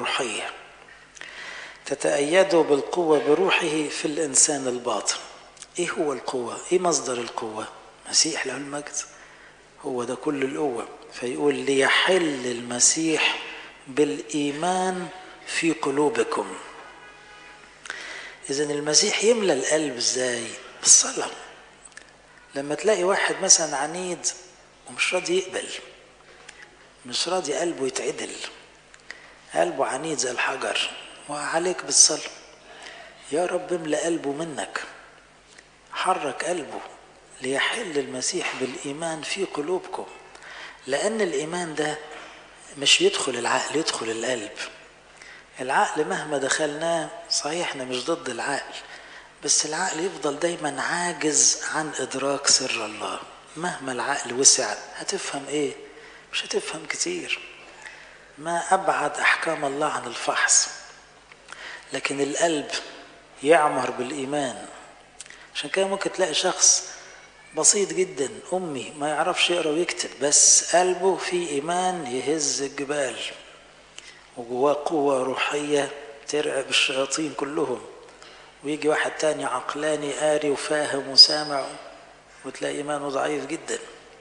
روحية تتأيدوا بالقوة بروحه في الإنسان الباطن إيه هو القوة؟ إيه مصدر القوة؟ مسيح له المجد هو ده كل القوة فيقول ليحل المسيح بالإيمان في قلوبكم إذا المسيح يملى القلب إزاي؟ بالصلاة لما تلاقي واحد مثلا عنيد ومش راضي يقبل مش راضي قلبه يتعدل قلبه عنيد زي الحجر وعليك بالصلاة يا رب املأ قلبه منك حرك قلبه ليحل المسيح بالإيمان في قلوبكم لأن الإيمان ده مش يدخل العقل يدخل القلب العقل مهما دخلناه صحيح احنا مش ضد العقل بس العقل يفضل دايما عاجز عن إدراك سر الله مهما العقل وسع هتفهم ايه مش هتفهم كتير ما أبعد أحكام الله عن الفحص لكن القلب يعمر بالإيمان عشان كده ممكن تلاقي شخص بسيط جدا أمي ما يعرفش يقرأ ويكتب بس قلبه فيه إيمان يهز الجبال وجواه قوة روحية ترعب الشياطين كلهم ويجي واحد تاني عقلاني قاري وفاهم وسامع وتلاقي إيمانه ضعيف جدا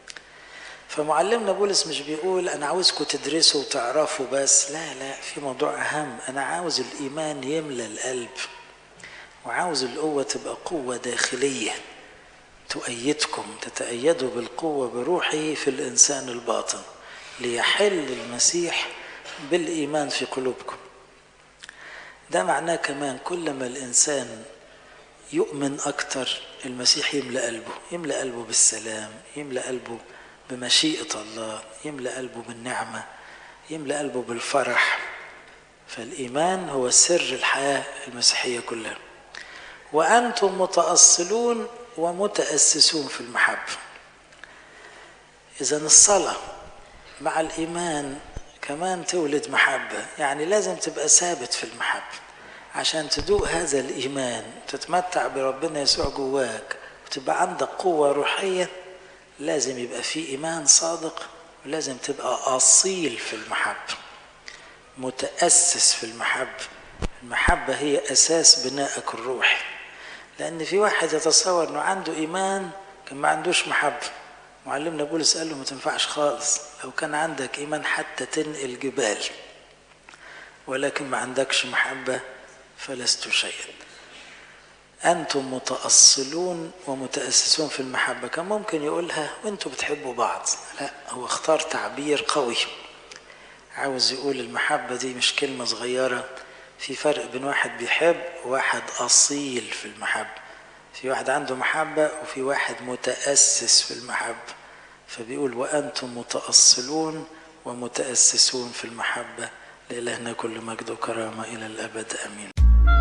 فمعلمنا بولس مش بيقول أنا عاوزكم تدرسوا وتعرفوا بس لا لا في موضوع أهم أنا عاوز الإيمان يملى القلب وعاوز القوة تبقى قوة داخلية تؤيدكم تتأيدوا بالقوة بروحه في الإنسان الباطن ليحل المسيح بالإيمان في قلوبكم ده معناه كمان كل ما الإنسان يؤمن أكتر المسيح يملأ قلبه يملأ قلبه بالسلام يملأ قلبه بمشيئة الله يملأ قلبه بالنعمة يملأ قلبه بالفرح فالإيمان هو سر الحياة المسيحية كلها وأنتم متأصلون ومتأسسون في المحبة إذا الصلاة مع الإيمان كمان تولد محبة يعني لازم تبقى ثابت في المحبة عشان تدوق هذا الإيمان تتمتع بربنا يسوع جواك وتبقى عندك قوة روحية لازم يبقى في إيمان صادق ولازم تبقى أصيل في المحبة متأسس في المحبة المحبة هي أساس بنائك الروحي لأن في واحد يتصور أنه عنده إيمان كان ما عندوش محبة معلمنا بولس قال له ما تنفعش خالص لو كان عندك إيمان حتى تنقل جبال ولكن ما عندكش محبة فلست شيئا أنتم متأصلون ومتأسسون في المحبة كان ممكن يقولها وأنتم بتحبوا بعض لا هو اختار تعبير قوي عاوز يقول المحبة دي مش كلمة صغيرة في فرق بين واحد بيحب وواحد أصيل في المحبة في واحد عنده محبة وفي واحد متأسس في المحبة فبيقول وأنتم متأصلون ومتأسسون في المحبة لإلهنا كل مجد وكرامة إلى الأبد آمين